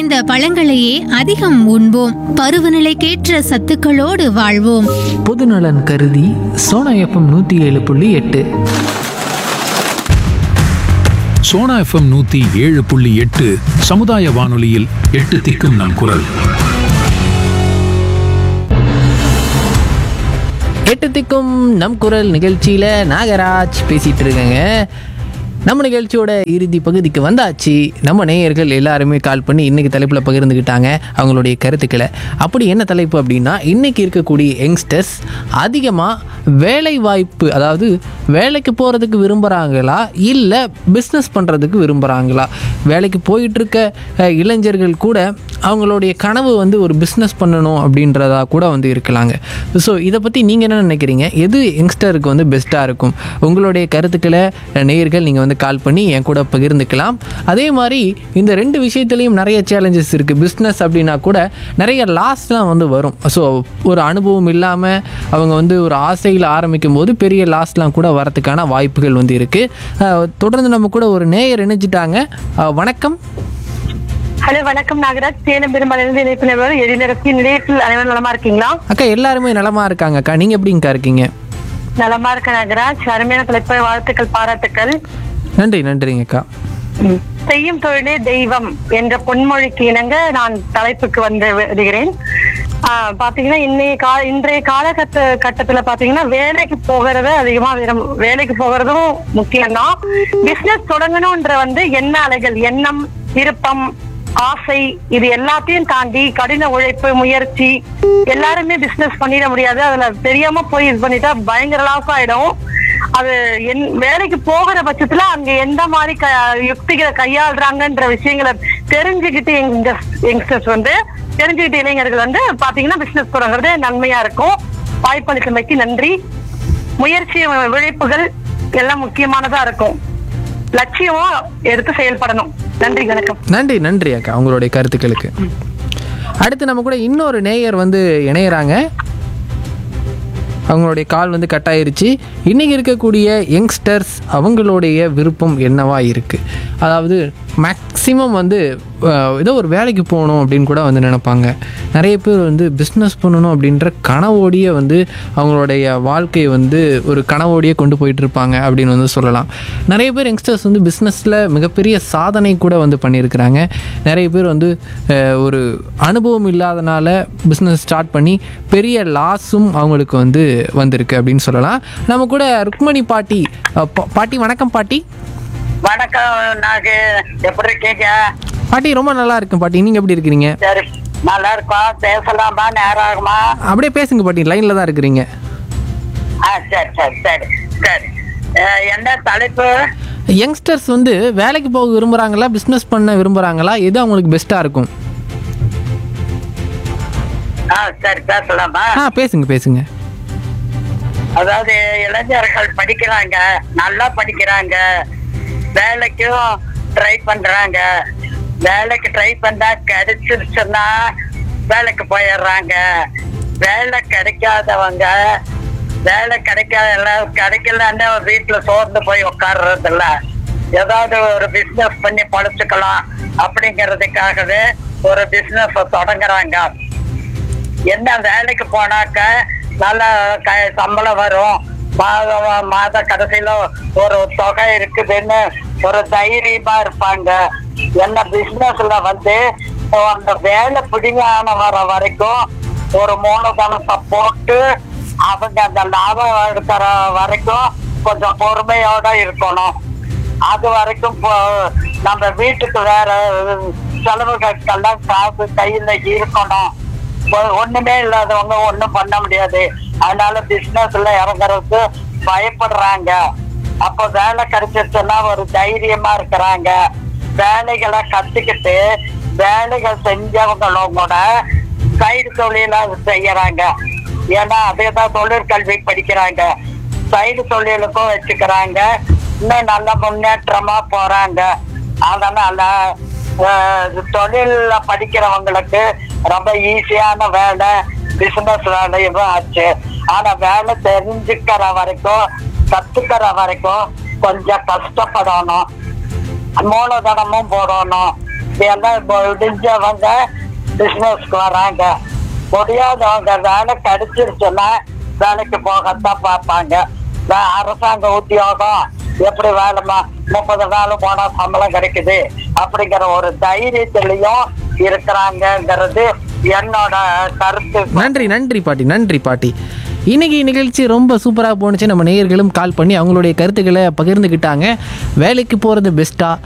நிறைந்த பழங்களையே அதிகம் உண்போம் பருவநிலைக்கேற்ற சத்துக்களோடு வாழ்வோம் பொதுநலன் கருதி சோனா எஃப்எம் நூற்றி ஏழு புள்ளி எட்டு சோனா எஃப்எம் நூத்தி ஏழு புள்ளி எட்டு சமுதாய வானொலியில் எட்டு திக்கும் நம் குரல் எட்டு திக்கும் நம் குரல் நிகழ்ச்சியில் நாகராஜ் பேசிகிட்டு இருக்கேங்க நம்ம நிகழ்ச்சியோட இறுதி பகுதிக்கு வந்தாச்சு நம்ம நேயர்கள் எல்லாருமே கால் பண்ணி இன்றைக்கி தலைப்பில் பகிர்ந்துக்கிட்டாங்க அவங்களுடைய கருத்துக்களை அப்படி என்ன தலைப்பு அப்படின்னா இன்றைக்கி இருக்கக்கூடிய யங்ஸ்டர்ஸ் அதிகமாக வேலை வாய்ப்பு அதாவது வேலைக்கு போகிறதுக்கு விரும்புகிறாங்களா இல்லை பிஸ்னஸ் பண்ணுறதுக்கு விரும்புகிறாங்களா வேலைக்கு போயிட்டுருக்க அஹ், இளைஞர்கள் கூட அவங்களுடைய கனவு வந்து ஒரு பிஸ்னஸ் பண்ணணும் அப்படின்றதா கூட வந்து இருக்கலாங்க ஸோ இதை பற்றி நீங்கள் என்ன நினைக்கிறீங்க எது யங்ஸ்டருக்கு வந்து பெஸ்ட்டாக இருக்கும் உங்களுடைய கருத்துக்களை அஹ், நேயர்கள் நீங்கள் வந்து கால் பண்ணி என் கூட பகிர்ந்துக்கலாம் அதே மாதிரி இந்த ரெண்டு விஷயத்துலையும் நிறைய சேலஞ்சஸ் இருக்குது பிஸ்னஸ் அப்படின்னா கூட நிறைய லாஸ்லாம் வந்து வரும் ஸோ ஒரு அனுபவம் இல்லாமல் அவங்க வந்து ஒரு ஆசையில் ஆரம்பிக்கும் போது பெரிய லாஸ்லாம் கூட வரதுக்கான வாய்ப்புகள் வந்து இருக்குது தொடர்ந்து நம்ம கூட ஒரு நேயர் இணைஞ்சிட்டாங்க அஹ், வணக்கம் ஹலோ வணக்கம் நாகராஜ் சேலம் பெருமாளிலிருந்து இணைப்பு நிறுவனர் எழிலரசி நிலையத்தில் அனைவரும் நலமா இருக்கீங்களா அக்கா எல்லாருமே நலமா இருக்காங்க அக்கா நீங்க எப்படிங்கக்கா இருக்கீங்க நலமா இருக்க நாகராஜ் அருமையான தலைப்பு வாழ்த்துக்கள் பாராட்டுக்கள் நன்றி நன்றிங்க அக்கா செய்யும் தொழிலே தெய்வம் என்ற பொன்மொழிக்கு இணங்க நான் தலைப்புக்கு வந்து வருகிறேன் ஆஹ் பாத்தீங்கன்னா இன்னைய கா இன்றைய காலகட்ட கட்டத்துல பாத்தீங்கன்னா வேலைக்கு போகிறத அதிகமா விரும் வேலைக்கு போகிறதும் முக்கியம்தான் பிசினஸ் தொடங்கணும்ன்ற வந்து எண்ண அலைகள் எண்ணம் விருப்பம் ஆசை இது எல்லாத்தையும் தாண்டி கடின உழைப்பு முயற்சி எல்லாருமே பிசினஸ் பண்ணிட முடியாது அதுல தெரியாம போய் இது பண்ணிட்டா பயங்கர லாஸ் ஆயிடும் அது என் வேலைக்கு போகிற பட்சத்துல அங்க எந்த மாதிரி க யுக்திகளை கையாளுறாங்கன்ற விஷயங்களை தெரிஞ்சுக்கிட்டு எங்க யங்ஸ்டர்ஸ் வந்து தெரிஞ்சுக்கிட்டு இளைஞர்கள் வந்து பாத்தீங்கன்னா பிசினஸ் தொடங்குறது நன்மையா இருக்கும் வாய்ப்பளித்தமைக்கு நன்றி முயற்சி உழைப்புகள் எல்லாம் முக்கியமானதா இருக்கும் லட்சியமும் எடுத்து செயல்படணும் நன்றி வணக்கம் நன்றி நன்றி அக்கா உங்களுடைய கருத்துக்களுக்கு அடுத்து நம்ம கூட இன்னொரு நேயர் வந்து இணையறாங்க அவங்களுடைய கால் வந்து கட் ஆயிருச்சு இன்றைக்கி இருக்கக்கூடிய யங்ஸ்டர்ஸ் அவங்களுடைய விருப்பம் என்னவா இருக்குது அதாவது மேக்ஸிமம் வந்து அஹ், ஏதோ ஒரு வேலைக்கு போகணும் அப்படின்னு கூட வந்து நினைப்பாங்க நிறைய பேர் வந்து பிஸ்னஸ் பண்ணணும் அப்படின்ற கனவோடையே வந்து அவங்களுடைய வாழ்க்கையை வந்து ஒரு கனவோடையே கொண்டு போயிட்டு இருப்பாங்க அப்படின்னு வந்து சொல்லலாம் நிறைய பேர் யங்ஸ்டர்ஸ் வந்து பிஸ்னஸில் மிகப்பெரிய சாதனை கூட வந்து பண்ணியிருக்கிறாங்க நிறைய பேர் வந்து அஹ், ஒரு அனுபவம் இல்லாதனால பிஸ்னஸ் ஸ்டார்ட் பண்ணி பெரிய லாஸும் அவங்களுக்கு வந்து வந்திருக்கு அப்படின்னு சொல்லலாம் நம்ம கூட ருக்மணி பாட்டி அஹ், பா- பாட்டி வணக்கம் பாட்டி வணக்கம் நாகு எப்படி இருக்கீங்க பாட்டி ரொம்ப நல்லா இருக்கும் பாட்டி நீங்கள் எப்படி இருக்கிறீங்க சரி நல்லா இருக்கோம் பேசலாமா நேரம் ஆகுமா அப்படியே பேசுங்க பாட்டி லைனில் தான் இருக்கிறீங்க ஆ சரி சரி சரி சரி அஹ், என்ன தலைப்பு யங்ஸ்டர்ஸ் வந்து வேலைக்கு போக விரும்புகிறாங்களா பிஸ்னஸ் பண்ண விரும்புகிறாங்களா எது அவங்களுக்கு பெஸ்ட்டாக இருக்கும் ஆ சரி பேசலாமா ஆ பேசுங்க பேசுங்க அதாவது இளைஞர்கள் படிக்கிறாங்க நல்லா படிக்கிறாங்க வேலைக்கும் ட்ரை பண்றாங்க வேலைக்கு ட்ரை பண்ணா கிடைச்சிருச்சுன்னா வேலைக்கு போயிடுறாங்க வேலை கிடைக்காதவங்க வேலை கிடைக்காத கிடைக்கலன்னு வீட்டுல சோர்ந்து போய் உட்கார்றது இல்ல ஏதாவது ஒரு பிசினஸ் பண்ணி பழச்சுக்கலாம் அப்படிங்கிறதுக்காகவே ஒரு பிசினஸ் தொடங்குறாங்க என்ன வேலைக்கு போனாக்க நல்ல க சம்பளம் வரும் மாதம் மாத கடைசியில ஒரு தொகை இருக்குதுன்னு ஒரு தைரியமா இருப்பாங்க என்ன பிசினஸ்ல வந்து அந்த வேலை பிடிங்காம வர வரைக்கும் ஒரு மூலதனத்தை போட்டு அவங்க அந்த லாபம் எடுக்கிற வரைக்கும் கொஞ்சம் பொறுமையோட இருக்கணும் அது வரைக்கும் போ- நம்ம வீட்டுக்கு வேற செலவுகளுக்கெல்லாம் காசு கையில இருக்கணும் ஒ- ஒண்ணுமே இல்லாதவங்க ஒண்ணும் பண்ண முடியாது அதனால பிசினஸ்ல இறங்குறதுக்கு பயப்படுறாங்க அப்போ வேலை கிடைச்சிருச்சுன்னா ஒரு தைரியமா இருக்கிறாங்க வேலைகளை கத்துக்கிட்டு வேலைகள் செஞ்சவங்களும் கூட சைடு தொழிலா செய்யறாங்க ஏன்னா அதேதான் தொழிற்கல்வி படிக்கிறாங்க சைடு தொழிலுக்கும் வச்சுக்கிறாங்க இன்னும் நல்ல முன்னேற்றமா போறாங்க அதனால அஹ், தொழில்ல படிக்கிறவங்களுக்கு ரொம்ப ஈஸியான வேலை பிசினஸ் வேலையும் ஆச்சு ஆனா வேலை தெரிஞ்சுக்கிற வரைக்கும் கத்துக்கிற வரைக்கும் கொஞ்சம் கஷ்டப்படணும் மூலதனமும் போடணும் எல்லாம் முடிஞ்சவங்க பிசினஸ்க்கு வராங்க முடியாதவங்க வேலை கிடைச்சிருச்சுன்னா வேலைக்கு போகத்தான் பார்ப்பாங்க வே- அரசாங்க உத்தியோகம் எப்படி வேலைமா முப்பது நாள் போனா சம்பளம் கிடைக்குது அப்படிங்கிற ஒரு தைரியத்திலையும் இருக்கிறாங்கங்கிறது என்னோட கருத்து நன்றி நன்றி பாட்டி நன்றி பாட்டி இன்னைக்கு நிகழ்ச்சி ரொம்ப சூப்பராக போணுச்சு நம்ம நேயர்களும் கால் பண்ணி அவங்களுடைய கருத்துக்களை பகிர்ந்துக்கிட்டாங்க வேலைக்கு போகிறது பெஸ்ட்டா